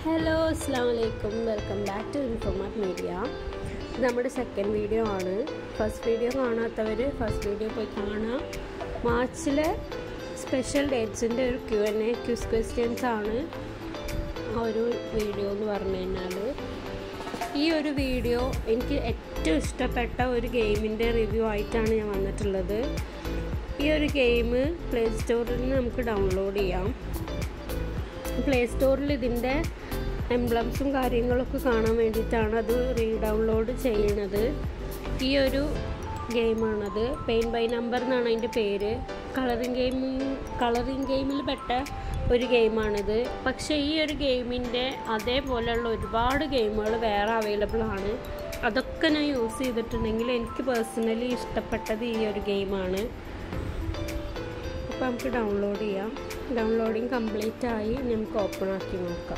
hello അസ്സാം വലൈക്കും welcome back to Infomat media ഇത് നമ്മുടെ സെക്കൻഡ് വീഡിയോ ആണ് ഫസ്റ്റ് വീഡിയോ കാണാത്തവർ ഫസ്റ്റ് വീഡിയോ പോയി കാണാം മാർച്ചിലെ സ്പെഷ്യൽ ഡേറ്റ്സിൻ്റെ ഒരു Q N A Qs questions ആണ് ആ ഒരു വീഡിയോ എന്ന് പറഞ്ഞു കഴിഞ്ഞാൽ ഈ ഒരു വീഡിയോ എനിക്ക് ഏറ്റവും ഇഷ്ടപ്പെട്ട ഒരു ഗെയിമിൻ്റെ റിവ്യൂ ആയിട്ടാണ് ഞാൻ വന്നിട്ടുള്ളത് ഈ ഒരു ഗെയിം പ്ലേ സ്റ്റോറിൽ നിന്ന് നമുക്ക് ഡൗൺലോഡ് ചെയ്യാം പ്ലേ സ്റ്റോറിൽ ഇതിൻ്റെ എംബ്ലംസും കാര്യങ്ങളൊക്കെ കാണാൻ വേണ്ടിയിട്ടാണ് അത് റീ ഡൗൺലോഡ് ചെയ്യണത് ഈ ഒരു ഗെയിമാണത് പെയിൻ ബൈ നമ്പർ എന്നാണ് അതിൻ്റെ പേര് കളറിങ് ഗെയിമിങ് കളറിങ് ഗെയിമിൽ പെട്ട ഒരു ഗെയിമാണിത് പക്ഷേ ഈ ഒരു ഗെയിമിൻ്റെ അതേപോലെയുള്ള ഒരുപാട് ഗെയിമുകൾ വേറെ അവൈലബിൾ ആണ് അതൊക്കെ ഞാൻ യൂസ് ചെയ്തിട്ടുണ്ടെങ്കിൽ എനിക്ക് പേഴ്സണലി ഇഷ്ടപ്പെട്ടത് ഈ ഒരു ഗെയിമാണ് അപ്പോൾ നമുക്ക് ഡൗൺലോഡ് ചെയ്യാം ഡൗൺലോഡിങ് കംപ്ലീറ്റ് ആയി നമുക്ക് ഓപ്പൺ ആക്കി നോക്കാം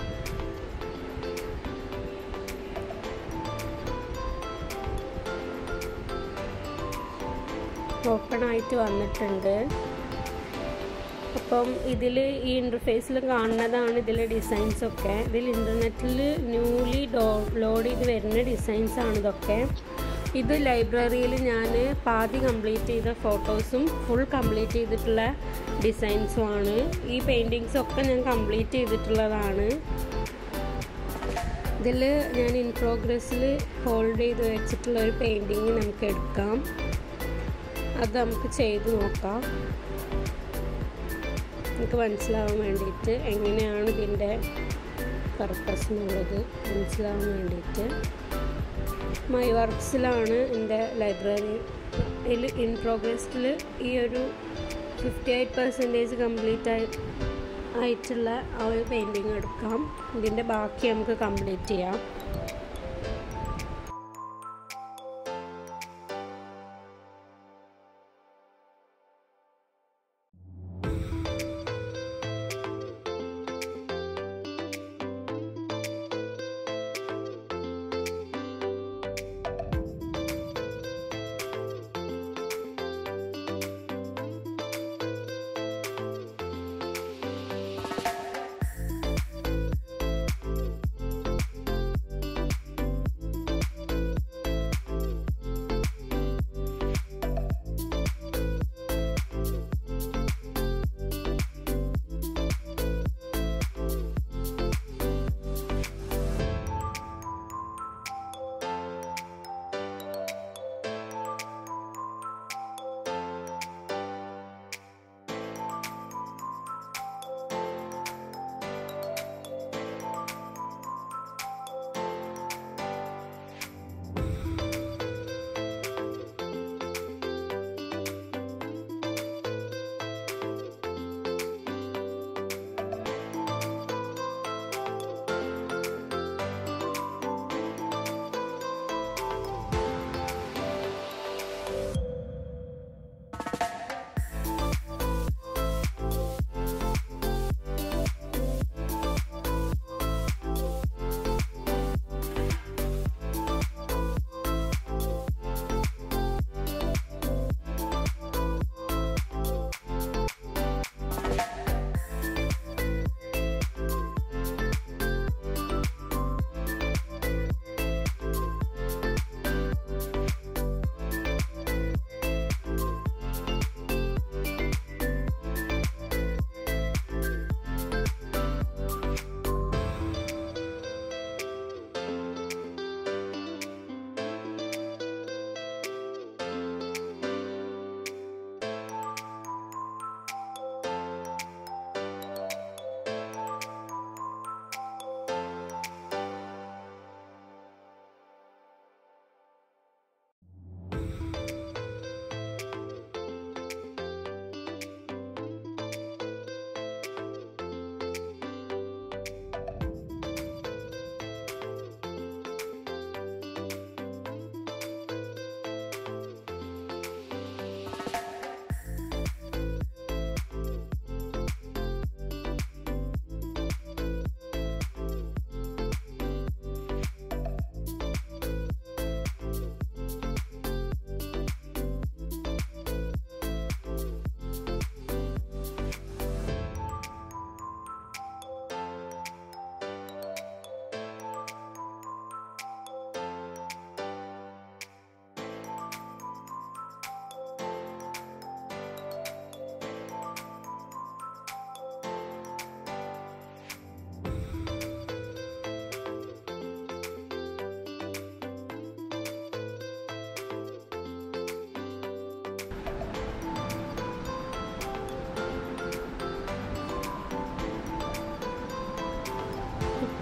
ഓപ്പൺ ആയിട്ട് വന്നിട്ടുണ്ട് അപ്പം ഇതിൽ ഈ ഇൻ്റർഫേസിൽ കാണുന്നതാണ് ഇതിലെ ഡിസൈൻസ് ഒക്കെ ഇതിൽ ഇൻ്റർനെറ്റിൽ ന്യൂലി ഡൗൺലോഡ് ചെയ്ത് വരുന്ന ഡിസൈൻസ് ആണ് ഇതൊക്കെ ഇത് ലൈബ്രറിയിൽ ഞാൻ പാതി കംപ്ലീറ്റ് ചെയ്ത ഫോട്ടോസും ഫുൾ കംപ്ലീറ്റ് ചെയ്തിട്ടുള്ള ഡിസൈൻസും ആണ് ഈ പെയിൻറ്റിങ്സ് ഒക്കെ ഞാൻ കംപ്ലീറ്റ് ചെയ്തിട്ടുള്ളതാണ് ഇതിൽ ഞാൻ ഇൻ പ്രോഗ്രസ്സിൽ ഹോൾഡ് ചെയ്ത് വെച്ചിട്ടുള്ള ഒരു പെയിൻറ്റിങ് നമുക്ക് എടുക്കാം അത് നമുക്ക് ചെയ്ത് നോക്കാം നമുക്ക് മനസ്സിലാവാൻ വേണ്ടിയിട്ട് എങ്ങനെയാണ് ഇതിൻ്റെ പർപ്പസ് എന്നുള്ളത് മനസ്സിലാവാൻ വേണ്ടിയിട്ട് മൈ വർക്ക്സിലാണ് എൻ്റെ ലൈബ്രറിയിൽ ഇൻ പ്രോഗ്രസ്സിൽ ഈ ഒരു ഫിഫ്റ്റി എയ്റ്റ് പെർസെൻറ്റേജ് കംപ്ലീറ്റ് ആയി ആയിട്ടുള്ള ആ ഒരു പെയിൻറ്റിങ് എടുക്കാം ഇതിൻ്റെ ബാക്കി നമുക്ക് കംപ്ലീറ്റ് ചെയ്യാം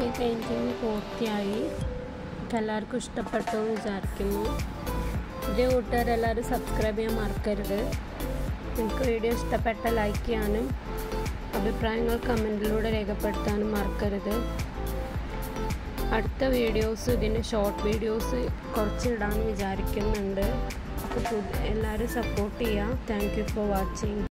ഓക്കെ പെയിൻറ്റിങ് പൂർത്തിയായി നിങ്ങൾക്ക് എല്ലാവർക്കും ഇഷ്ടപ്പെട്ടു എന്ന് വിചാരിക്കുന്നു പുതിയ കൂട്ടുകാരെല്ലാവരും സബ്സ്ക്രൈബ് ചെയ്യാൻ മറക്കരുത് നിങ്ങൾക്ക് വീഡിയോ ഇഷ്ടപ്പെട്ട ലൈക്ക് ചെയ്യാനും അഭിപ്രായങ്ങൾ കമൻറ്റിലൂടെ രേഖപ്പെടുത്താനും മറക്കരുത് അടുത്ത വീഡിയോസ് ഇതിന് ഷോർട്ട് വീഡിയോസ് കുറച്ച് ഇടാൻ വിചാരിക്കുന്നുണ്ട് അപ്പോൾ എല്ലാവരും സപ്പോർട്ട് ചെയ്യുക താങ്ക് യു ഫോർ വാച്ചിങ്